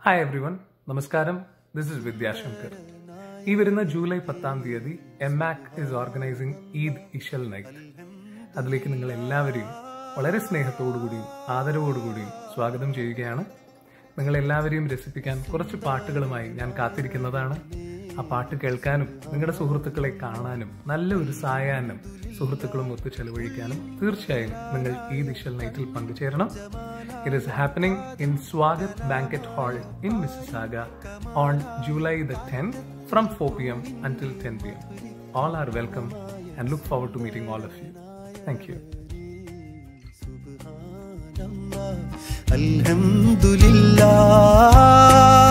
hi everyone നമസ്കാരം this is Vidyashankar ഈ വരുന്ന ജൂലൈ പത്താം തീയതി എം ആക് is organising Eid Ishal night അതിലേക്ക് നിങ്ങൾ എല്ലാവരെയും വളരെ സ്നേഹത്തോടുകൂടിയും ആദരവോടുകൂടിയും സ്വാഗതം ചെയ്യുകയാണ് നിങ്ങൾ എല്ലാവരെയും രസിപ്പിക്കാൻ കുറച്ച് പാട്ടുകളുമായി ഞാൻ കാത്തിരിക്കുന്നതാണ് ആ പാട്ട് കേൾക്കാനും നിങ്ങളുടെ സുഹൃത്തുക്കളെ കാണാനും നല്ല ഒരു സായാഹ്നം സുഹൃത്തുക്കളും ഒത്ത് ചെലവഴിക്കാനും തീർച്ചയായും നിങ്ങൾ ഈ ദിശൽ നൈറ്റിൽ പങ്കുചേരണം it is happening in Swagat banquet hall in Mississauga on July the ten from four P M until ten P M all are welcome and look forward to meeting all of you thank you الحمد لله